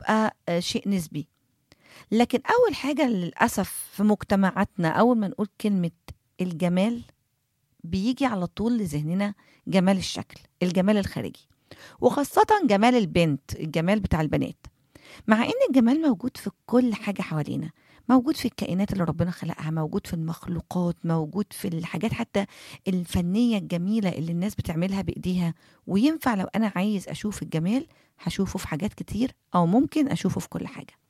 بتبقى آه، شيء نسبي لكن اول حاجه للاسف في مجتمعاتنا اول ما نقول كلمه الجمال بيجي على طول لذهننا جمال الشكل الجمال الخارجي وخاصة جمال البنت الجمال بتاع البنات مع ان الجمال موجود في كل حاجة حوالينا موجود في الكائنات اللي ربنا خلقها موجود في المخلوقات موجود في الحاجات حتى الفنية الجميلة اللي الناس بتعملها بإيديها وينفع لو أنا عايز أشوف الجمال هشوفه في حاجات كتير أو ممكن أشوفه في كل حاجة